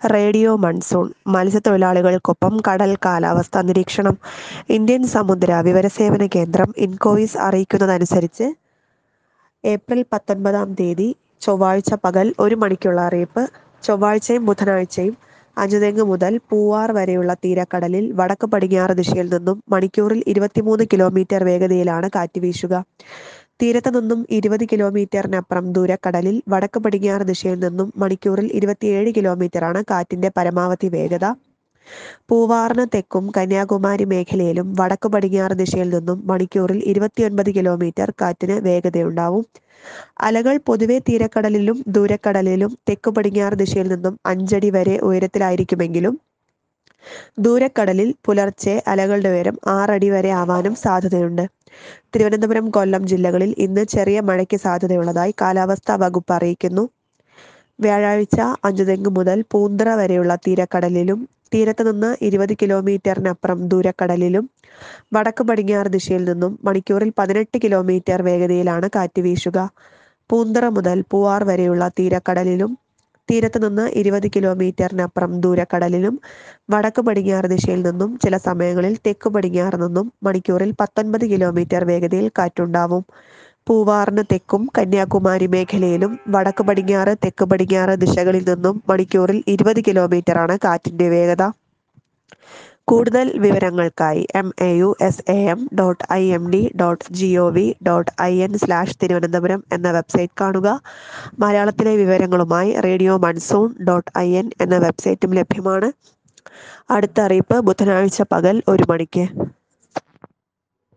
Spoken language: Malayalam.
റേഡിയോ മൺസൂൺ മത്സ്യത്തൊഴിലാളികൾക്കൊപ്പം കടൽ കാലാവസ്ഥാ നിരീക്ഷണം ഇന്ത്യൻ സമുദ്ര വിവരസേവന കേന്ദ്രം ഇൻകോയിസ് അറിയിക്കുന്നതനുസരിച്ച് ഏപ്രിൽ പത്തൊൻപതാം തീയതി ചൊവ്വാഴ്ച പകൽ ഒരു മണിക്കുള്ള അറിയിപ്പ് ചൊവ്വാഴ്ചയും ബുധനാഴ്ചയും അഞ്ചുതെങ്ങ് മുതൽ പൂവാർ വരെയുള്ള തീരക്കടലിൽ വടക്ക് പടിഞ്ഞാറ് ദിശയിൽ നിന്നും മണിക്കൂറിൽ ഇരുപത്തിമൂന്ന് കിലോമീറ്റർ വേഗതയിലാണ് കാറ്റ് വീശുക തീരത്ത് നിന്നും ഇരുപത് കിലോമീറ്ററിനപ്പുറം ദൂരക്കടലിൽ വടക്ക് പടിഞ്ഞാറ് ദിശയിൽ നിന്നും മണിക്കൂറിൽ ഇരുപത്തിയേഴ് കിലോമീറ്ററാണ് കാറ്റിന്റെ പരമാവധി വേഗത പൂവാറിന് തെക്കും കന്യാകുമാരി മേഖലയിലും വടക്ക് പടിഞ്ഞാറ് ദിശയിൽ നിന്നും മണിക്കൂറിൽ ഇരുപത്തിയൊൻപത് കിലോമീറ്റർ കാറ്റിന് വേഗതയുണ്ടാവും അലകൾ പൊതുവെ തീരക്കടലിലും ദൂരക്കടലിലും തെക്കു പടിഞ്ഞാറ് ദിശയിൽ നിന്നും അഞ്ചടി വരെ ഉയരത്തിലായിരിക്കുമെങ്കിലും ദൂരക്കടലിൽ പുലർച്ചെ അലകളുടെ ഉയരം ആറടി വരെ ആവാനും സാധ്യതയുണ്ട് തിരുവനന്തപുരം കൊല്ലം ജില്ലകളിൽ ഇന്ന് ചെറിയ മഴയ്ക്ക് സാധ്യതയുള്ളതായി കാലാവസ്ഥാ വകുപ്പ് അറിയിക്കുന്നു വ്യാഴാഴ്ച അഞ്ചുതെങ്ങ് മുതൽ പൂന്തറ വരെയുള്ള തീരക്കടലിലും തീരത്ത് നിന്ന് ഇരുപത് കിലോമീറ്ററിനപ്പുറം ദൂരക്കടലിലും വടക്ക് പടിഞ്ഞാറ് ദിശയിൽ നിന്നും മണിക്കൂറിൽ പതിനെട്ട് കിലോമീറ്റർ വേഗതയിലാണ് കാറ്റ് വീശുക പൂന്തറ മുതൽ പൂവാർ വരെയുള്ള തീരക്കടലിലും തീരത്ത് നിന്ന് ഇരുപത് കിലോമീറ്ററിനപ്പുറം ദൂരക്കടലിലും വടക്ക് പടിഞ്ഞാറ് ദിശയിൽ നിന്നും ചില സമയങ്ങളിൽ തെക്ക് പടിഞ്ഞാറ് നിന്നും മണിക്കൂറിൽ പത്തൊൻപത് കിലോമീറ്റർ വേഗതയിൽ കാറ്റുണ്ടാവും പൂവാറിന് തെക്കും കന്യാകുമാരി മേഖലയിലും വടക്ക് പടിഞ്ഞാറ് തെക്ക് പടിഞ്ഞാറ് ദിശകളിൽ നിന്നും മണിക്കൂറിൽ ഇരുപത് കിലോമീറ്ററാണ് കാറ്റിന്റെ വേഗത കൂടുതൽ വിവരങ്ങൾക്കായി M A U S A M dot I M D dot G O V dot I N slash Thiruvananthapuram എന്ന വെബ്സൈറ്റ് കാണുക മലയാളത്തിലെ വിവരങ്ങളുമായി radio monsoon dot I N എന്ന വെബ്സൈറ്റും ലഭ്യമാണ് അടുത്ത അറിയിപ്പ് ബുധനാഴ്ച പകൽ ഒരു മണിക്ക്